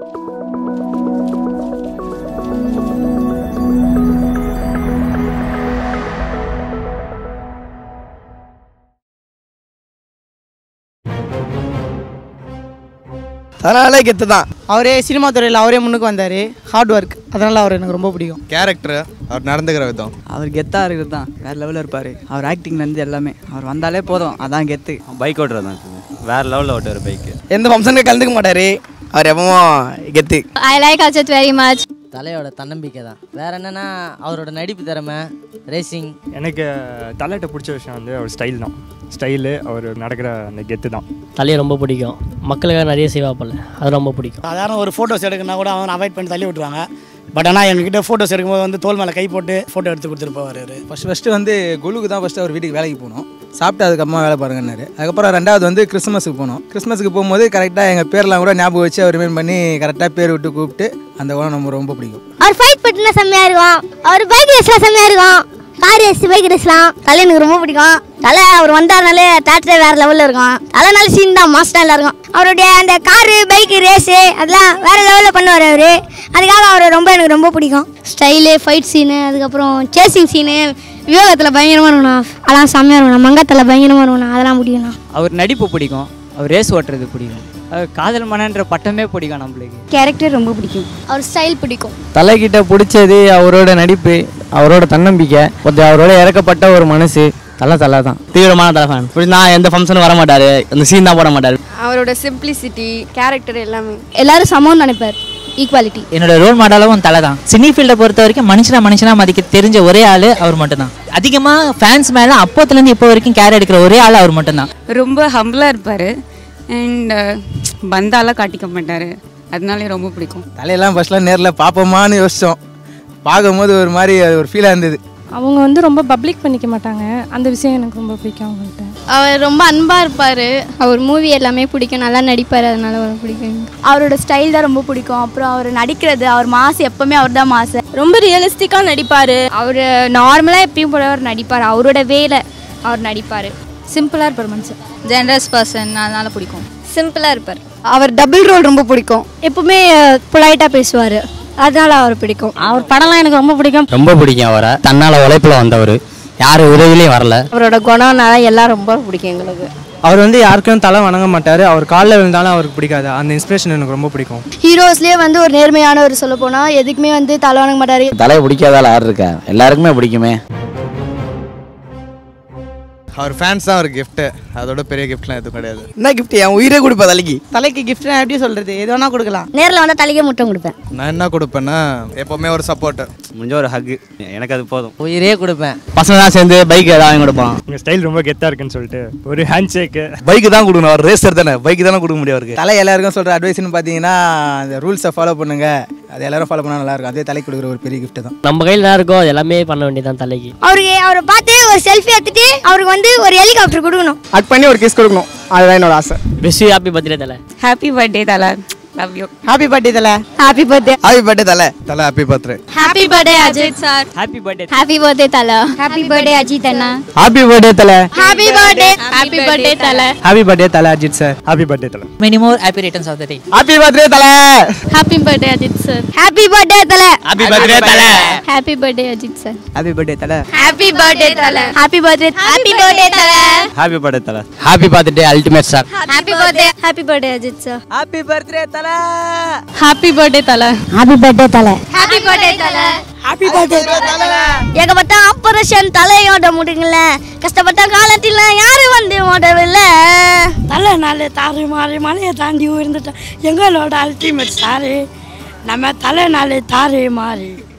அதனால கெத்து தான் அவரே சினிமா துறையில் அவரே முன்னுக்கு வந்தார் ஹார்ட் ஒர்க் அதனால் அவர் எனக்கு ரொம்ப பிடிக்கும் கேரக்டர் அவர் நடந்துக்கிற விதம் அவர் கெத்தாக இருக்கிறது தான் வேறு லெவலில் இருப்பார் அவர் ஆக்டிங்லேருந்து எல்லாமே அவர் வந்தாலே போதும் அதான் கெத்து பைக் ஓட்டுறது தான் வேற லெவலில் ஓட்டுவார் பைக்கு எந்த ஃபங்க்ஷனுக்கு கலந்துக்க மாட்டார் அவர் எப்பவும் கெத்து I like Ajith very much தலையோட தன்னம்பிக்கை தான் வேற என்னன்னா அவரோட நடிப்பு திறமை ரேசிங் எனக்கு தலையிட்ட பிடிச்ச விஷயம் வந்து அவர் ஸ்டைல் தான் ஸ்டைலு அவர் நடக்கிற அந்த கெத்து தான் தலையை ரொம்ப பிடிக்கும் மக்களுக்காக நிறைய செய்வாப்பில்ல அது ரொம்ப பிடிக்கும் சாதாரண ஒரு ஃபோட்டோஸ் எடுக்கணும்னா கூட அவன் அவாய்ட் பண்ணி தள்ளி விட்டுருவாங்க பட் ஆனால் எங்ககிட்ட ஃபோட்டோஸ் எடுக்கும்போது வந்து தோல் மேலே கை போட்டு ஃபோட்டோ எடுத்து கொடுத்துட்டு போவார் அவர் ஃபஸ்ட் ஃபஸ்ட்டு வந்து குழுக்கு தான் ஃபஸ்ட்டு அவர் வீட்டுக்கு வேலைக்கு போனோம் சாப்பிட்டு அதுக்கப்புறமா வேலை பாருங்கன்னாரு அதுக்கப்புறம் ரெண்டாவது வந்து கிறிஸ்மஸுக்கு போனோம் கிறிஸ்மஸுக்கு போகும்போது கரெக்டாக எங்கள் பேர்லாம் கூட ஞாபகம் வச்சு அவர் ரிமைண்ட் பண்ணி கரெக்டாக பேர் விட்டு கூப்பிட்டு அந்த குணம் நம்ம ரொம்ப பிடிக்கும் அவர் ஃபைட் பட்டுனா செம்மையா இருக்கும் அவர் பைக் ரேஸ்லாம் செம்மையா இருக்கும் கார் ரேஸ் பைக் ரேஸ்லாம் தலை எனக்கு ரொம்ப பிடிக்கும் தலை அவர் வந்தாருனாலே தேட்டரே வேற லெவலில் இருக்கும் தலைனால சீன் தான் மாஸ்டர் எல்லாருக்கும் அவருடைய அந்த காரு பைக் ரேஸு அதெல்லாம் வேற லெவலில் பண்ணுவார் அவர் அதுக்காக அவரை ரொம்ப எனக்கு ரொம்ப பிடிக்கும் ஸ்டைலு ஃபைட் சீனு அதுக்கப்புறம் சேசிங் சீனு வியோகத்தில் பயங்கரமாக இருக்கணும் அதெல்லாம் செம்மையாக இருக்கணும் மங்கத்தில் பயங்கரமாக இருக்கணும் அதெல்லாம் முடியும்ண்ணா அவர் நடிப்பு பிடிக்கும் அவர் ரேஸ் ஓட்டுறது பிடிக்கும் அவர் காதல் மனன்ற பட்டமே பிடிக்கும் நம்மளுக்கு கேரக்டர் ரொம்ப பிடிக்கும் அவர் ஸ்டைல் பிடிக்கும் தலைக்கிட்ட பிடிச்சது அவரோட நடிப்பு அவரோட தன்னம்பிக்கை கொஞ்சம் அவரோட இறக்கப்பட்ட ஒரு மனசு தலை தலை தான் தீவிரமான தலை ஃபேன் நான் எந்த ஃபங்க்ஷனும் வர மாட்டார் அந்த சீன் தான் போட மாட்டார் அவரோட சிம்பிளிசிட்டி கேரக்டர் எல்லாமே எல்லாரும் சமம்னு நினைப்பார் ஈக்குவாலிட்டி என்னோட ரோல் மாடலும் தலை தான் சினி ஃபீல்டை பொறுத்த வரைக்கும் மனுஷனா மனுஷனா மதிக்க தெரிஞ்ச ஒரே ஆள் அவர் மட்டும்தான் அதிகமாக ஃபேன்ஸ் மேலே அப்போத்துலேருந்து இப்போ வரைக்கும் கேர் எடுக்கிற ஒரே ஆள் அவர் மட்டும்தான் ரொம்ப ஹம்பிளாக இருப்பார் அண்ட் பந்தாலாம் காட்டிக்க மாட்டார் அதனாலே ரொம்ப பிடிக்கும் தலையெல்லாம் ஃபஸ்ட்லாம் நேரில் பார்ப்போமான்னு யோசித்தோம் பார்க்கும்போது ஒரு மாதிரி அது ஒரு ஃபீலாக இருந்தது அவங்க வந்து ரொம்ப பப்ளிக் பண்ணிக்க மாட்டாங்க அந்த விஷயம் எனக்கு ரொம்ப பிடிக்கும் அவங்கள்ட்ட அவர் ரொம்ப அன்பாக இருப்பார் அவர் மூவி எல்லாமே பிடிக்கும் நல்லா நடிப்பார் அதனால அவர் பிடிக்கும் அவரோட ஸ்டைல் தான் ரொம்ப பிடிக்கும் அப்புறம் அவர் நடிக்கிறது அவர் மாசு எப்பவுமே அவர் தான் மாசு ரொம்ப ரியலிஸ்டிக்காக நடிப்பார் அவர் நார்மலாக எப்பயும் போல அவர் நடிப்பார் அவரோட வேலை அவர் நடிப்பார் சிம்பிளாக இருப்பார் மனுஷன் ஜென்ரஸ் பர்சன் அதனால பிடிக்கும் சிம்பிளாக இருப்பார் அவர் டபுள் ரோல் ரொம்ப பிடிக்கும் எப்பவுமே பொலைட்டாக பேசுவார் அதனால அவர் பிடிக்கும் அவர் படம்லாம் எனக்கு ரொம்ப பிடிக்கும் ரொம்ப பிடிக்கும் அவரை தன்னால் உழைப்பில் வந்தவர் யார் உதவிலையும் வரல அவரோட குணம்னால எல்லாம் ரொம்ப பிடிக்கும் எங்களுக்கு அவர் வந்து யாருக்கும் தலை வணங்க மாட்டார் அவர் காலில் விழுந்தாலும் அவருக்கு பிடிக்காது அந்த இன்ஸ்பிரேஷன் எனக்கு ரொம்ப பிடிக்கும் ஹீரோஸ்லேயே வந்து ஒரு நேர்மையானவர் சொல்ல போனால் எதுக்குமே வந்து தலை வணங்க மாட்டார் தலையை பிடிக்காதால யார் இருக்கா எல்லாருக்குமே பிடிக்குமே அவர் ஃபேன்ஸ் தான் ஒரு கிஃப்ட்டு அதோட பெரிய கிஃப்ட்லாம் எதுவும் கிடையாது என்ன கிஃப்ட் என் உயிரே கொடுப்பா தலைக்கு தலைக்கு gift நான் எப்படி சொல்கிறது எது வேணால் கொடுக்கலாம் நேரில் வந்தால் தலைக்கே முட்டம் கொடுப்பேன் நான் என்ன கொடுப்பேன்னா எப்போவுமே ஒரு சப்போர்ட்டு முடிஞ்ச ஒரு ஹக்கு எனக்கு அது போதும் உயிரே கொடுப்பேன் பசங்க தான் சேர்ந்து பைக் ஏதாவது வாங்கி கொடுப்பான் உங்கள் ஸ்டைல் ரொம்ப கெத்தாக இருக்குன்னு சொல்லிட்டு ஒரு ஹேண்ட் ஷேக்கு பைக்கு தான் கொடுக்கணும் அவர் ரேசர் தானே பைக்கு தானே கொடுக்க முடியும் அவருக்கு தலை எல்லாருக்கும் சொல்கிற அட்வைஸ்னு பார்த்தீங்கன்னா அந்த ரூல்ஸை ஃபாலோ பண்ணுங்க அது எல்லாரும் ஃபாலோ பண்ணால் நல்லாயிருக்கும் அதே தலை கொடுக்குற ஒரு பெரிய கிஃப்ட் தான் நம்ம கையில் தான் இருக்கோ அது எல்லாமே பண்ண வேண்டியதான் தலைக்கு அவருக்கு அவரை பார்த்து ஒரு செல்ஃபி எடுத்துட்டு அவருக்கு வந்து ஒரு ஹெலிகாப்டர் கொடுக்கணும் அட் பண்ணி ஒரு கிஸ் கொடுக்கணும் அதுதான் என்னோட ஆசை best happy birthday Thala happy birthday Thala love you happy birthday Thala happy birthday happy birthday Thala Thala happy birthday happy birthday Ajith sir happy birthday happy birthday Thala happy birthday Ajith அண்ணா happy birthday Thala happy birthday happy birthday Thala happy birthday Thala Ajith sir happy birthday Thala many more happy returns of the day happy birthday Thala happy birthday Ajith sir happy birthday Thala happy birthday Thala happy birthday Ajith sir happy birthday Thala happy birthday Thala happy birthday happy birthday Thala happy birthday Thala happy birthday ultimate sir happy birthday happy birthday Ajith sir happy birthday Thala happy birthday Thala happy birthday Thala happy birthday Thala happy birthday ஏகப்பட்ட operation தலையோட முடியல கஷ்டப்பட்ட காலத்தில் யாரும் வந்து ஓடவில்லை தலை நாள் தாறு மாறி மலையை தாண்டி உயர்ந்துட்டோம் எங்களோட அல்டிமேட் சாரு நம்ம தலை நாள் தாறு மாறி